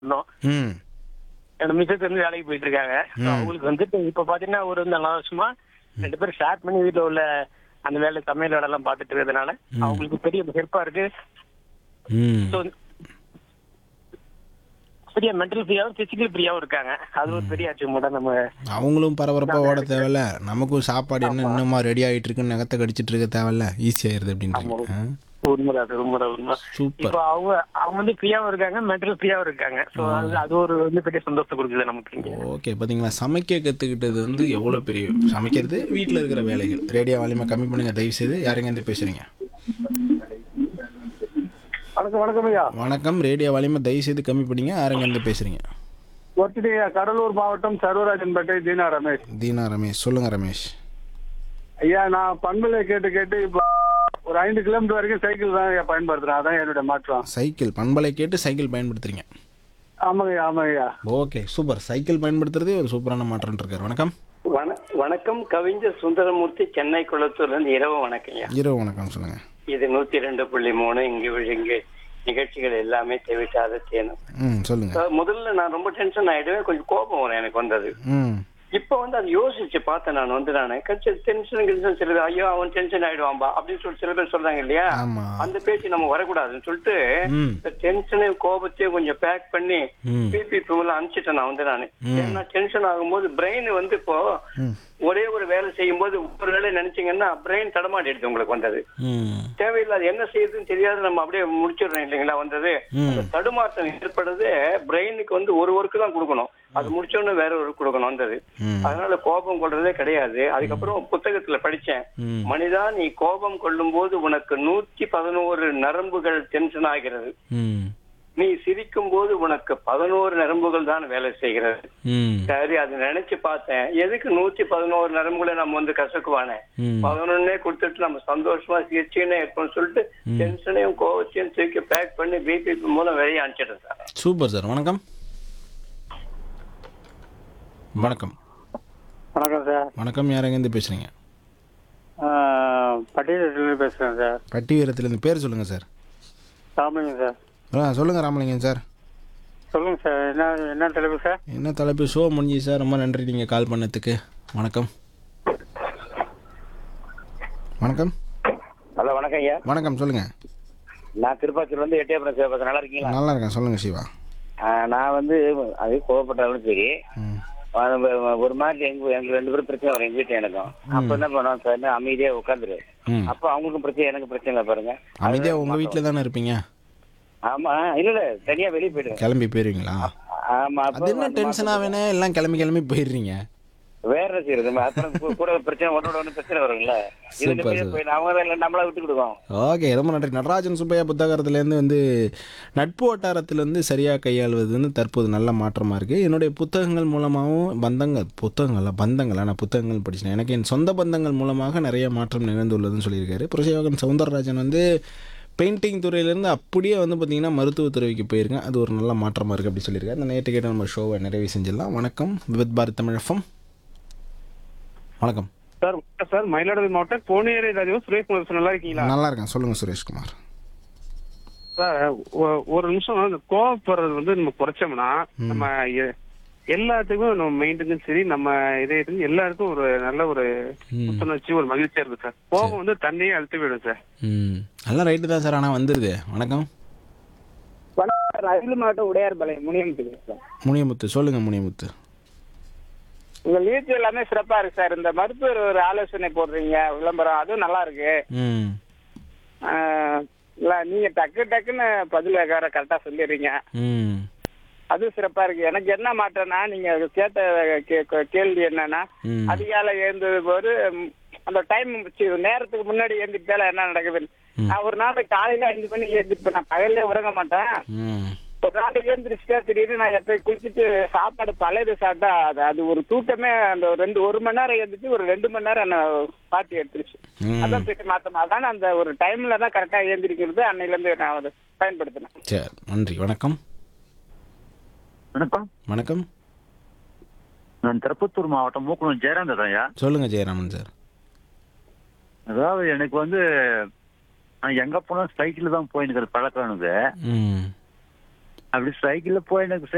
இருந்தோம் ம் என்னோட மிஸ்ஸஸ் வந்து வேலைக்கு போயிட்டு இருக்காங்க So, அவங்களுக்கு வந்துட்டு இப்ப பாத்தீங்கன்னா ஒரு வந்து நாலு வருஷமா ரெண்டு பேரும் ஷேர் பண்ணி வீட்டுல உள்ள அந்த வேலை சமையல் வேலை எல்லாம் பாத்துட்டு இருக்கிறதுனால அவங்களுக்கு பெரிய ஹெல்ப்பா இருக்கு ம் ஸோ பெரிய மென்டல் ஃப்ரீயாவும் பிசிக்கல் ஃப்ரீயாவும் இருக்காங்க அது ஒரு பெரிய அச்சீவ்மெண்ட் நம்ம அவங்களும் பரபரப்பாக ஓட தேவையில்ல நமக்கும் சாப்பாடு என்ன இன்னுமா ரெடி ஆகிட்டு இருக்குன்னு நகத்தை கடிச்சிட்டு இருக்க தேவையில்ல ஈஸியாயிருது அப்படின்றீங்க ஆ? உண்மைதான் அது உண்மைதான் உண்மை சூப்பர் இப்போ அவங்க அவங்க வந்து ஃப்ரீயாவும் இருக்காங்க மென்டல் ஃப்ரீயாவும் இருக்காங்க ஸோ அது அது ஒரு வந்து பெரிய சந்தோஷத்தை கொடுக்குது நமக்கு இங்க ஓகே பார்த்தீங்களா சமைக்க கற்றுக்கிட்டது வந்து எவ்வளோ பெரிய சமைக்கிறது வீட்டில் இருக்கிற வேலைகள் ரேடியோ வால்யூமை கம்மி பண்ணுங்க தயவு செய்து யாருங்க இருந்து பேசுகிறீங்க வணக்கம் வணக்கம் ஐயா வணக்கம் ரேடியோ வால்யூமை தயவு செய்து கம்மி பண்ணிங்க யாருங்க இருந்து பேசுகிறீங்க ஒருத்தடி கடலூர் மாவட்டம் சர்வராஜன்பேட்டை தீனா ரமேஷ் தீனா ரமேஷ் சொல்லுங்கள் ரமேஷ் ஐயா நான் பண்பலை கேட்டு கேட்டு இப்போ ஒரு ஐந்து கிலோமீட்டர் வரைக்கும் சைக்கிள் தான் ஐயா பயன்படுத்துறேன் அதான் என்னுடைய மாற்றம் சைக்கிள் பண்பலை கேட்டு சைக்கிள் பயன்படுத்துறீங்க ஆமாங்க ஐயா ஆமாங்க ஐயா ஓகே சூப்பர் சைக்கிள் பயன்படுத்துறதே ஒரு சூப்பரான மாற்றம் இருக்கார் வணக்கம் வண- வணக்கம் கவிஞர் சுந்தரமூர்த்தி சென்னை குளத்தூர்ல இருந்து இரவு வணக்கம்யா இரவு வணக்கம் சொல்லுங்கள் இது நூத்தி ரெண்டு புள்ளி மூணு இங்கு இங்கு நிகழ்ச்சிகள் எல்லாமே தேவைட்டாத தேனும் ம் சொல்லுங்கள் அஹ் முதல்ல நான் ரொம்ப டென்ஷன் ஆயிடுவேன் கொஞ்சம் கோபம் வரும் எனக்கு வந்தது ம் இப்ப வந்து அதை யோசிச்சு பார்த்தேன் நான் வந்து நான் டென்ஷன் கின்ஷன் சில பேர், ஐயோ அவன் டென்ஷன் ஆயிடுவான்பா அப்படின்னு சொல்லி சில பேர் சொல்றாங்க இல்லையா ஆமாம் அந்த பேச்சு நம்ம வரக்கூடாதுன்னு சொல்லிட்டு ம் இந்த டென்ஷனையும் கோபத்தையும் கொஞ்சம் பேக் பண்ணி ம் பிபி எல்லாம் அனுப்பிச்சிட்டேன் நான் வந்து நானு ஏன்னா டென்ஷன் ஆகும்போது பிரெயின் வந்து இப்போ ம் ஒரே ஒரு வேலை செய்யும் போது ஒரு வேலை நினைச்சீங்கன்னா பிரெயின் தடமாட்டிடுது உங்களுக்கு வந்தது ம் தேவையில்லாத என்ன செய்யுதுன்னு தெரியாது நம்ம அப்படியே முடிச்சிடுறோம் இல்லைங்களா வந்தது அந்த தடுமாற்றம் ஏற்படுறது பிரெயினுக்கு வந்து ஒரு ஒர்க்கு தான் கொடுக்கணும் அது முடிச்சோன்னு வேற ஒரு கொடுக்கணும் வந்தது ம் அதனால கோபம் கொள்றதே கிடையாது அதுக்கப்புறம் புத்தகத்துல படிச்சேன் ம் மனிதா நீ கோபம் கொள்ளும் போது உனக்கு நூத்தி பதினோரு நரம்புகள் டென்ஷன் ஆகிறது ம் நீ சிரிக்கும் போது உனக்கு பதினோரு நரம்புகள் தான் வேலை செய்கிறது ம் சரி அது நினைச்சு பார்த்தேன் எதுக்கு நூத்தி பதினோரு நரம்புகளை நம்ம வந்து கசக்குவானே ம் பதினொன்னே கொடுத்துட்டு நம்ம சந்தோஷமா சிரிச்சுன்னே இருப்போம்னு சொல்லிட்டு டென்ஷனையும் கோவத்தையும் தூக்கி பேக் பண்ணி பிபி மூலம் வெளியே அனுப்பிச்சிட்டேன் சார் சூப்பர் சார் வணக்கம் வணக்கம் வணக்கம் சார் வணக்கம் யார் எங்கேருந்து பேசுகிறீங்க பட்டியலிருந்து பேசுறேன் சார் பட்டி வீரத்துலேருந்து பேர் சொல்லுங்கள் சார் ராமலிங்கம் சார் ஆ சொல்லுங்கள் ராமலிங்கம் சார் சொல்லுங்க சார் என்ன என்ன தலைப்பு சார் என்ன தலைப்பு ஷோ முடிஞ்சு சார் ரொம்ப நன்றி நீங்கள் கால் பண்ணதுக்கு வணக்கம் வணக்கம் ஹலோ வணக்கம் ஐயா வணக்கம் சொல்லுங்கள் நான் திருப்பாச்சூர்ல இருந்து எட்டயபுரம் சிவபாசம் நல்லா இருக்கீங்களா நல்லா இருக்கேன் சொல்லுங்கள் சிவா ஆ, நான் வந்து அது கோவப்பட்டாலும் சரி ம் அது வ- ஒரு மாதிரி எங்க எங்க ரெண்டு பேரும் பிரச்சனை வரும் எங்க வீட்டு எனக்கும் அப்ப என்ன பண்ணுவோம் சார் அமைதியா உட்காந்துரு ம் அப்ப அவங்களுக்கும் பிரச்சனை எனக்கு பிரச்சனை இல்லை பாருங்க அமைதியாக உங்கள் வீட்டில் தானே இருப்பீங்க ஆமா இல்ல இல்ல தனியா வெளியே போயிடுவேன் கிளம்பி போயிருவீங்களா ஆமா அப்ப அது என்ன டென்ஷனாக வேணே எல்லாம் கிளம்பி கிளம்பி போயிடுறீங்க வேற என்ன செய்யறது அப்புறம் கூ- கூட பிரச்சனை ஒன்னோட ஒண்ணு பிரச்சனை வரும்ல இது Super, வெளியே super. போய் அவங்க இல்ல நம்மளா விட்டு கொடுவோம் ஓகே ரொம்ப நன்றி நடராஜன் சுப்பையா புத்தகத்துலேருந்து வந்து நட்பு வட்டாரத்திலேருந்து சரியாக கையாள்வது வந்து தற்போது நல்ல மாற்றமாக இருக்குது என்னுடைய புத்தகங்கள் மூலமாகவும் பந்தங்கள் புத்தகங்களா பந்தங்கள் ஆனால் புத்தகங்கள் படிச்சேன் எனக்கு என் சொந்த பந்தங்கள் மூலமாக நிறைய மாற்றம் நிகழ்ந்துள்ளதுன்னு சொல்லியிருக்காரு புரசேவகன் சவுந்தரராஜன் வந்து பெயிண்டிங் துறையிலேருந்து அப்படியே வந்து பார்த்திங்கன்னா மருத்துவத்துறைக்கு போயிருக்கேன் அது ஒரு நல்ல மாற்றமாக இருக்குது அப்படி சொல்லியிருக்காரு அந்த நேற்று கேட்ட நம்ம ஷோவை நிறைவு செஞ்சிடலாம் வணக்கம் வித் பாரத் தமிழஃபம் வணக்கம் சார் வணக்கம் சார் மயிலாடுதுறை மாவட்டம் கோனேரி ராஜீவ் சுரேஷ்குமார் சார் நல்லா இருக்கீங்களா நல்லா இருக்கேன் சொல்லுங்கள் சுரேஷ்குமார் சார் ஒ- ஒரு நிமிஷம் இந்த கோவப்படுறது வந்து நம்ம குறைச்சோம்னா நம்ம எ- எல்லாத்துக்கும் நம்ம மைண்டுக்கும் சரி நம்ம இதயத்துக்கும் எல்லாருக்கும் ஒரு நல்ல ஒரு ம் புத்துணர்ச்சி ஒரு மகிழ்ச்சியா இருக்கு சார் கோபம் வந்து தண்ணியே அழுத்தி விடும் சார் ம் எல்லாம் ரைட்டு தான் சார் ஆனால் வந்துடுது வணக்கம் வணக்கம் அரியலூர் மாவட்டம் உடையார்பாளையம் முனியமுத்துக்கு சார் முனியமுத்து சொல்லுங்கள் முனியமுத்து உங்க நிகழ்ச்சி எல்லாமே சிறப்பா இருக்கு சார் இந்த மருத்துவர் ஒரு ஆலோசனை போடுறீங்க விளம்பரம் அதுவும் நல்லா இருக்கு ம் ஆஹ் இல்ல நீங்க டக்கு டக்குன்னு பதில் கரெக்டா சொல்லிடுறீங்க ம் அதுவும் சிறப்பா இருக்கு எனக்கு என்ன மாற்றம்னா நீங்க கேட்ட கே- கேள்வி என்னன்னா ம் அதிகாலை எழுந்தது போது ம், அந்த டைம் நேரத்துக்கு முன்னாடி எழுந்திட்டால என்ன நடக்குது நான் ஒரு நாளைக்கு காலையில அஞ்சு மணி எழுந்திருப்பேன் நான் பகல்ல உறங்க மாட்டேன் ம் ஒரு நாளைக்கு எழுந்திரிச்சிட்டா திடீர்னு நான் எப்ப குளிச்சுட்டு சாப்பாடு பழையது சாப்பிட்டா அது அது ஒரு தூக்கமே அந்த ஒரு ரெண்டு ஒரு மணி நேரம் எழுந்துச்சு ஒரு ரெண்டு மணி நேரம் என்ன பாட்டி எடுத்துருச்சு ம் அதான் பெரிய மாத்தம் அதான் அந்த ஒரு டைம்ல தான் கரெக்டா எழுந்திரிக்கிறது அன்னையில இருந்து நான் அதை பயன்படுத்தினேன் சரி நன்றி வணக்கம் வணக்கம் வணக்கம் நான் திருப்பத்தூர் மாவட்டம் மூக்கனூர் ஜெயராந்தன் ஐயா சொல்லுங்கள் ஜெயராமன் சார் அதாவது எனக்கு வந்து நான் எங்க போனாலும் சைக்கிள் தான் போயின்னு பழக்கம் எனக்கு ம் அப்படி சைக்கிள்ல போய் எனக்கு